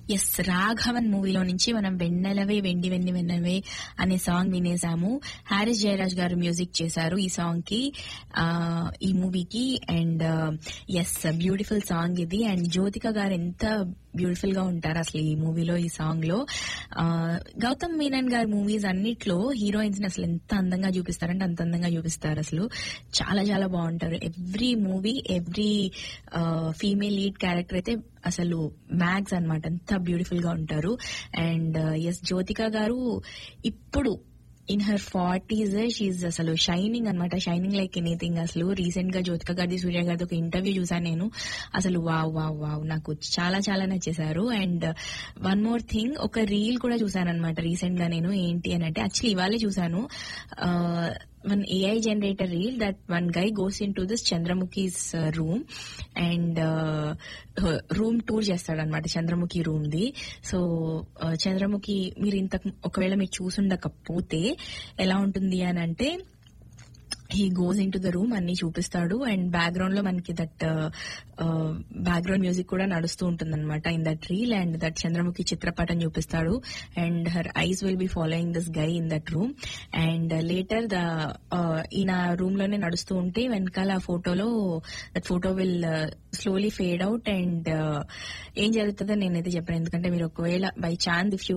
yes Raghavan మూవీలో నుంచి మనం వెన్నెలవే వెండి వెండి వెన్నెలవే అనే సాంగ్ వినేసాము హారిస్ జయరాజ్ గారు మ్యూజిక్ చేశారు ఈ సాంగ్ కి ఆ, ఈ మూవీకి అండ్ ఎస్ బ్యూటిఫుల్ సాంగ్ ఇది అండ్ జ్యోతిక గారు ఎంత బ్యూటిఫుల్ గా ఉంటారు అసలు ఈ మూవీలో ఈ సాంగ్ లో ఆ, గౌతమ్ మీనన్ గారి మూవీస్ అన్నిట్లో హీరోయిన్స్ ని అసలు ఎంత అందంగా చూపిస్తారంటే అంత అందంగా చూపిస్తారు అసలు చాలా చాలా బాగుంటారు every movie every female lead character అయితే అసలు మ్యాగ్స్ అన్నమాట అంత బ్యూటిఫుల్ గా ఉంటారు అండ్ ఎస్ జ్యోతిక గారు ఇప్పుడు ఇన్ హర్ ఫార్టీస్ షీఈ్ అసలు షైనింగ్ అన్నమాట షైనింగ్ లైక్ ఎనీథింగ్ అసలు రీసెంట్ గా జ్యోతిక గారి సూర్య గారిది ఒక ఇంటర్వ్యూ చూసాను నేను అసలు వావ్ వావ్ వావ్ నాకు చాలా చాలా నచ్చేశారు అండ్ వన్ మోర్ థింగ్ ఒక రీల్ కూడా చూసాను అనమాట రీసెంట్ గా నేను ఏంటి అని అంటే యాక్చువల్లీ ఇవాళే చూసాను one AI generator reel that one guy goes into this Chandramukhi's room and room tour చేస్తాడనమాట Chandramukhi room the so Chandramukhi మీరు ఇంత ఒకవేళ మీరు చూసుండకపోతే ఎలా ఉంటుంది అని అంటే he goes into the room అన్ని చూపిస్తాడు అండ్ బ్యాక్గ్రౌండ్ లో మనకి దట్ బ్యాక్గ్రౌండ్ మ్యూజిక్ కూడా నడుస్తూ ఉంటుంది అనమాట in that reel and that Chandramukhi చిత్రపటం చూపిస్తాడు and her eyes will be following this guy in that room and later the ఈయన రూమ్ లోనే నడుస్తూ ఉంటే వెనకాల ఫోటోలో that photo will slowly fade out and ఏం జరుగుతుందో నేనైతే చెప్పాను ఎందుకంటే మీరు ఒకవేళ by chance if you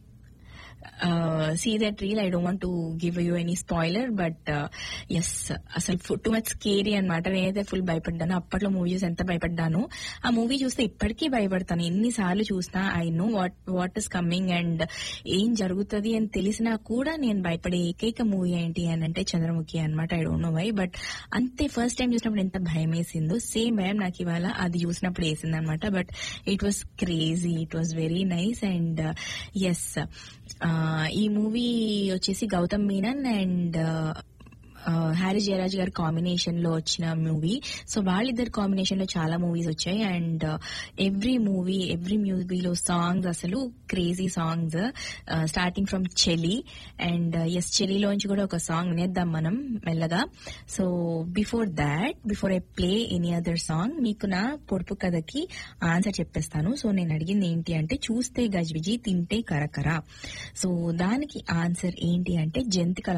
see that reel I don't want to give you any spoiler but yes అసలు టూ మచ్ స్కేరీ అనమాట నేనైతే ఫుల్ భయపడ్డాను అప్పట్లో మూవీస్ ఎంత భయపడ్డాను ఆ మూవీ చూస్తే ఇప్పటికీ భయపడతాను ఎన్నిసార్లు చూసినా I know what what is coming and ఏం జరుగుతుంది అని తెలిసినా కూడా నేను భయపడే ఏకైక మూవీ ఏంటి అని అంటే చంద్రముఖి అనమాట I don't know why but అంతే ఫస్ట్ టైం చూసినప్పుడు ఎంత భయం వేసిందో సేమ్ భయం నాకు ఇవాళ అది చూసినప్పుడు వేసింది అనమాట but it was crazy it was very nice and yes ఈ మూవీ వచ్చేసి గౌతమ్ మీనన్ అండ్ హ్యారీ జయరాజ్ గారి కాంబినేషన్ లో వచ్చిన మూవీ సో వాళ్ళిద్దరు కాంబినేషన్ లో చాలా మూవీస్ వచ్చాయి అండ్ ఎవ్రీ మూవీ ఎవ్రీ మూవీలో సాంగ్స్ అసలు crazy songs starting from Cheli and yes చెలిలోంచి కూడా ఒక సాంగ్ వినేద్దాం మనం మెల్లగా so before that before I play any other song మీకు నా పొడుపు కథకి ఆన్సర్ చెప్పేస్తాను సో నేను అడిగింది ఏంటి అంటే చూస్తే గజ్విజి తింటే కరకర సో దానికి ఆన్సర్ ఏంటి అంటే జంతికల